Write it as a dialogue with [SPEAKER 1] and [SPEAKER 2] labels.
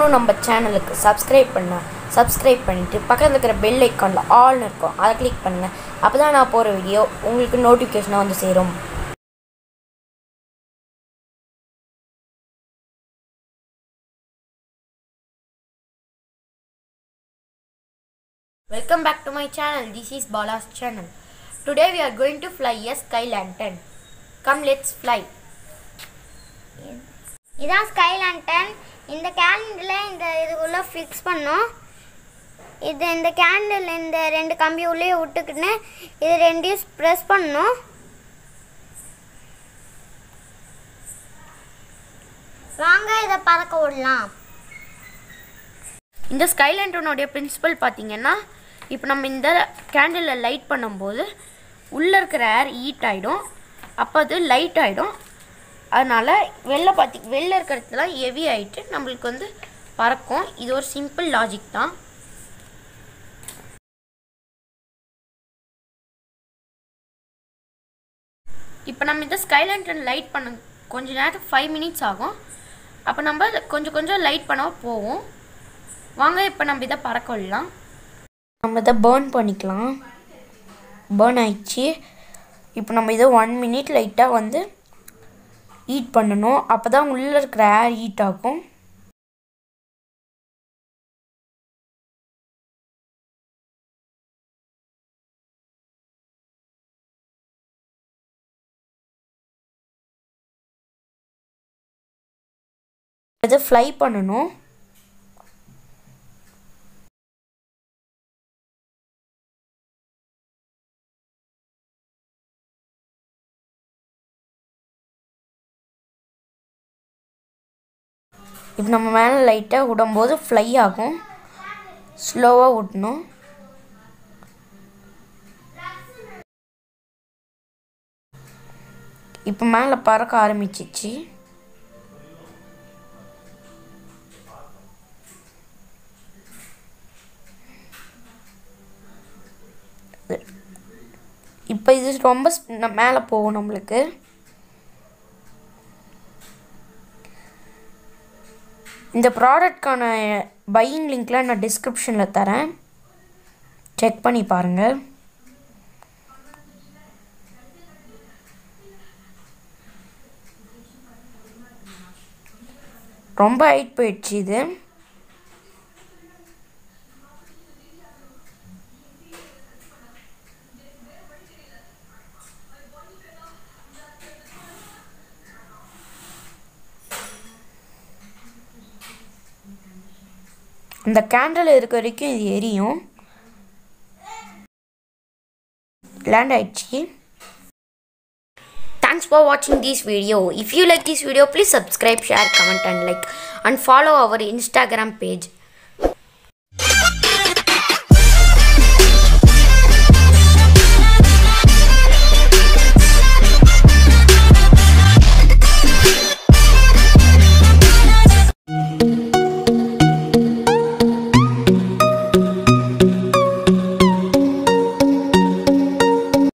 [SPEAKER 1] இன்னும் நம்ம சேனலுக்கு சப்ஸ்கிரைப் பண்ண சப்ஸ்கிரைப் பண்ணிவிட்டு பக்கத்தில் இருக்கிற பெல் ஐக்கானில் ஆல்னு இருக்கும் அதை கிளிக் பண்ணுங்கள் அப்போ தான் நான் போகிற வீடியோ உங்களுக்கு நோட்டிஃபிகேஷனாக வந்து சேரும் Welcome back to my channel. This is Bala's channel. Today we are going to fly a sky lantern. Come let's fly.
[SPEAKER 2] இதான் ஸ்கை லேண்டன் இந்த கேலண்டரில் இந்த இதுக்குள்ளே ஃபிக்ஸ் பண்ணோம் இது இந்த கேண்டில் இந்த ரெண்டு கம்பி உள்ளே விட்டுக்கின்னு இது ரெண்டையும் ப்ரெஸ் பண்ணணும் வாங்க இதை பறக்க விடலாம்
[SPEAKER 1] இந்த ஸ்கை லேண்டனுடைய பிரின்சிபல் பார்த்தீங்கன்னா இப்போ நம்ம இந்த கேண்டிலில் லைட் பண்ணும்போது உள்ளே இருக்கிற ஏர் ஹீட் ஆகிடும் அப்போ அது லைட் ஆகிடும் அதனால் வெளில பார்த்தி வெளில இருக்கிறதுலாம் ஹெவி ஆகிட்டு நம்மளுக்கு வந்து பறக்கும் இது ஒரு சிம்பிள் லாஜிக் தான் இப்போ நம்ம இந்த ஸ்கை லேண்டன் லைட் பண்ண கொஞ்ச நேரம் ஃபைவ் மினிட்ஸ் ஆகும் அப்போ நம்ம கொஞ்சம் கொஞ்சம் லைட் பண்ண போவோம் வாங்க இப்போ நம்ம இதை பறக்க விடலாம் நம்ம இதை பேர்ன் பண்ணிக்கலாம் பேர்ன் ஆயிடுச்சு இப்போ நம்ம இதை ஒன் மினிட் லைட்டாக வந்து ஹீட் பண்ணணும் அப்போ தான் உள்ளே இருக்கிற ஏர் ஹீட் ஆகும் இதை ஃப்ளை பண்ணணும் இப்போ நம்ம மேலே லைட்டாக விடும்போது ஃப்ளை ஆகும் ஸ்லோவாக விடணும் இப்போ மேலே பறக்க ஆரம்பிச்சிச்சு இப்போ இது ரொம்ப மேலே போகும் நம்மளுக்கு இந்த ப்ராடக்ட்கான பையிங் லிங்க்லாம் நான் டிஸ்கிரிப்ஷனில் தரேன் செக் பண்ணி பாருங்கள் ரொம்ப ஹைட் போயிடுச்சு இது இந்த கேண்டில் இருக்க வரைக்கும் இது எரியும் லேண்ட் ஆயிடுச்சு Thanks for watching this video. If you like this video, please subscribe, share, comment and like and follow our Instagram page.